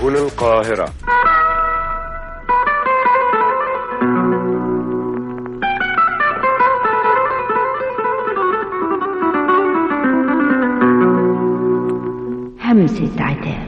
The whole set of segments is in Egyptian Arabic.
سبل القاهرة همسة عتاب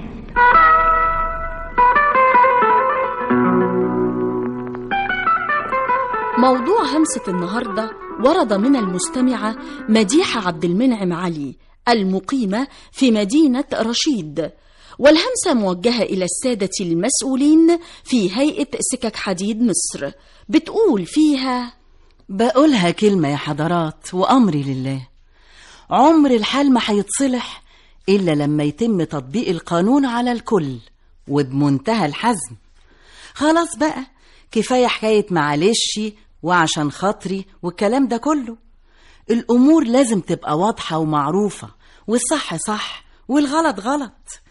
موضوع همسة النهاردة ورد من المستمعة مديحة عبد المنعم علي المقيمة في مدينة رشيد والهمسة موجهة إلى السادة المسؤولين في هيئة سكك حديد مصر بتقول فيها بقولها كلمة يا حضرات وأمري لله عمر الحال ما هيتصلح إلا لما يتم تطبيق القانون على الكل وبمنتهى الحزم خلاص بقى كفاية حكاية معلش وعشان خاطري والكلام ده كله الأمور لازم تبقى واضحة ومعروفة والصح صح والغلط غلط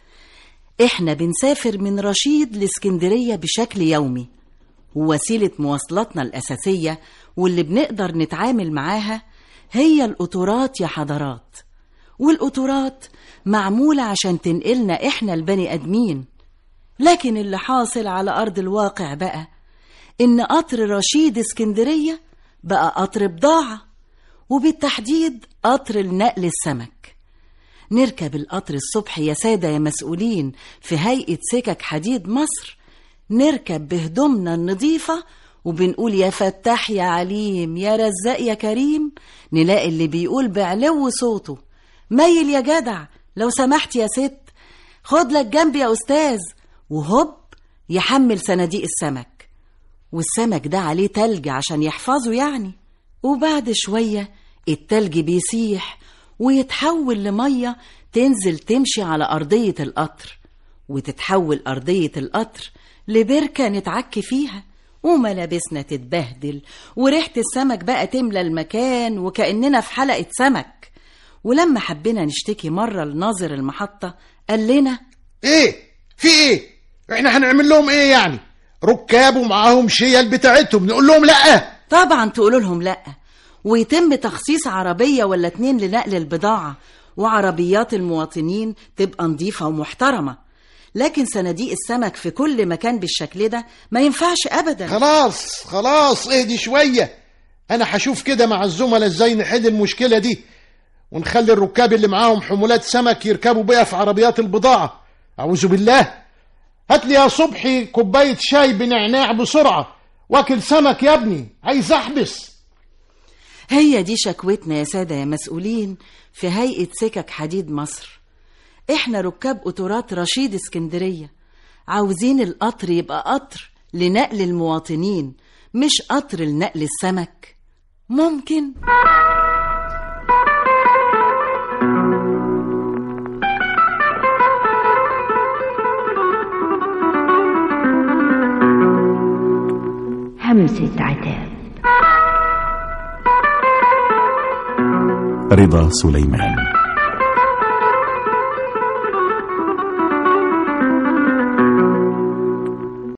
احنا بنسافر من رشيد لاسكندرية بشكل يومي ووسيلة مواصلاتنا الأساسية واللي بنقدر نتعامل معاها هي القطورات يا حضرات والقطورات معمولة عشان تنقلنا احنا البني أدمين لكن اللي حاصل على أرض الواقع بقى إن قطر رشيد اسكندرية بقى قطر بضاعة وبالتحديد قطر لنقل السمك نركب القطر الصبح يا سادة يا مسؤولين في هيئة سكك حديد مصر نركب بهدومنا النظيفة وبنقول يا فتاح يا عليم يا رزاق يا كريم نلاقي اللي بيقول بعلو صوته ميل يا جدع لو سمحت يا ست خد لك جنبي يا أستاذ وهوب يحمل صناديق السمك والسمك ده عليه تلج عشان يحفظه يعني وبعد شوية التلج بيسيح ويتحول لمية تنزل تمشي على أرضية القطر وتتحول أرضية القطر لبركة نتعك فيها وملابسنا تتبهدل وريحة السمك بقى تملى المكان وكأننا في حلقة سمك ولما حبينا نشتكي مرة لناظر المحطة قال لنا ايه في ايه احنا هنعمل لهم ايه يعني ركاب ومعاهم شيل بتاعتهم نقول لهم لا طبعا تقولوا لهم لأ ويتم تخصيص عربية ولا اتنين لنقل البضاعة وعربيات المواطنين تبقى نظيفة ومحترمة لكن صناديق السمك في كل مكان بالشكل ده ما ينفعش أبدا خلاص خلاص اهدي شوية انا هشوف كده مع الزملاء ازاي نحل المشكلة دي ونخلي الركاب اللي معاهم حمولات سمك يركبوا بيها في عربيات البضاعة أعوذ بالله هات لي يا صبحي كوباية شاي بنعناع بسرعة واكل سمك يا ابني عايز احبس هي دي شكوتنا يا سادة يا مسؤولين في هيئة سكك حديد مصر احنا ركاب قطورات رشيد اسكندرية عاوزين القطر يبقى قطر لنقل المواطنين مش قطر لنقل السمك ممكن همسة عتاب رضا سليمان